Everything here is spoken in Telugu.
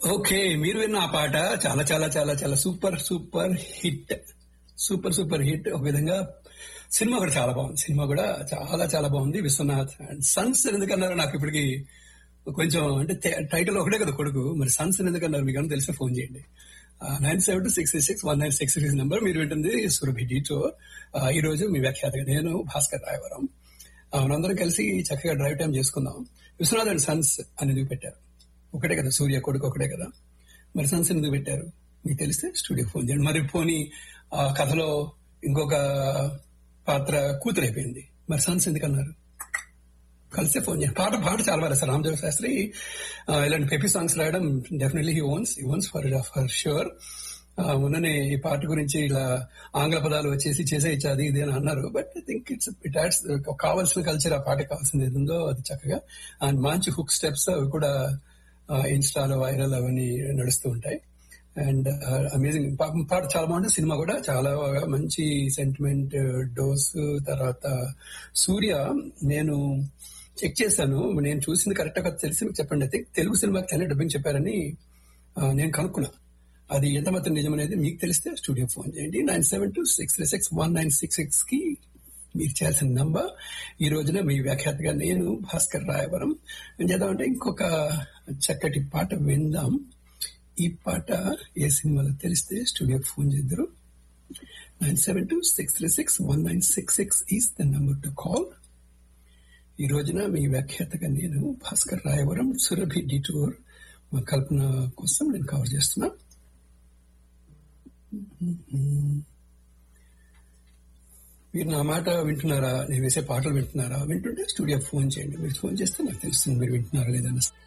ఓకే మీరు విన్న ఆ పాట చాలా చాలా చాలా చాలా super super hit super super hit ఒక విధంగా సినిమా కూడా చాలా బాగుంది సినిమా కూడా చాలా చాలా బాగుంది విశ్వనాథ్ అండ్ సన్స్ ఎందుకన్నారు నాకు ఇప్పటికి కొంచెం అంటే టైటిల్ ఒకటే కదా కొడుకు మరి సన్స్ ఎందుకన్నారు మీకు ఏమన్నా తెలిస్తే ఫోన్ చేయండి nine seven two six six one nine six six number మీరు వింటుంది సురభి డీటో ఈ రోజు మీ వ్యాఖ్యాతగా నేను భాస్కర్ రాయవరం ఆ, మనందరం కలిసి చక్కగా డ్రైవ్ టైం చేసుకుందాం విశ్వనాథ్ అండ్ సన్స్ అని ఎందుకు పెట్టారు ఒకటే కదా సూర్య కొడుకు ఒకటే కదా మరి సన్స్ ఎందుకు పెట్టారు మీకు తెలిస్తే స్టూడియో ఫోన్ చేయండి మరి పోనీ ఆ కథలో ఇంకొక పాత్ర కూతురు అయిపోయింది మరి సన్స్ ఎందుకు అన్నారు కలిస్తే ఫోన్ చేయండి పాట పాట చాలా బాగా రాస్తారు రామదేవ్ శాస్త్రి ఆ, ఇలాంటి పెపి సాంగ్స్ రాయడం definitely he owns he owns for for sure మొన్ననే ఈ పాట గురించి ఇలా ఆంగ్ల పదాలు వచ్చేసి చేసేయచ్చు అది ఇది అని అన్నారు but I think it's it adds కావాల్సిన కల్చర్ ఆ పాట కావాల్సింది ఏది ఉందో అది చక్కగా అండ్ మంచి హుక్ స్టెప్స్ అవి కూడా ఇన్స్టాలో వైరల్ అవన్నీ నడుస్తూ ఉంటాయి అండ్ అమేజింగ్ పాట చాలా బాగుంటుంది సినిమా కూడా చాలా బాగా మంచి సెంటిమెంట్ డోస్ తర్వాత సూర్య నేను చెక్ చేశాను నేను చూసింది కరెక్ట్ గా తెలిసి మీకు చెప్పండి అయితే తెలుగు సినిమాకి తనే డబ్బింగ్ చెప్పారని ఆ, నేను కనుక్కున్నా అది ఎంత మాత్రం నిజమనేది మీకు తెలిస్తే స్టూడియో ఫోన్ చేయండి nine seven two six three six one nine six six కి మీరు చేయాల్సిన నంబర్ ఈ రోజున మీ వ్యాఖ్యాతగా నేను భాస్కర్ రాయవరం ఏం చేద్దామంటే ఇంకొక చక్కటి పాట విందాం ఈ పాట ఏ సినిమాలో తెలిస్తే స్టూడియోకి ఫోన్ చేద్దరు nine seven two six three six one nine six six is the number to call ఈ రోజున మీ వ్యాఖ్యాతగా నేను భాస్కర్ రాయవరం సురభి డిటూర్ మా కల్పన కోసం నేను కవర్ చేస్తున్నా మీరు నా మాట వింటున్నారా నేను వేసే పాటలు వింటున్నారా వింటుంటే స్టూడియో ఫోన్ చేయండి మీరు ఫోన్ చేస్తే నాకు తెలుస్తుంది మీరు వింటున్నారా లేదన్న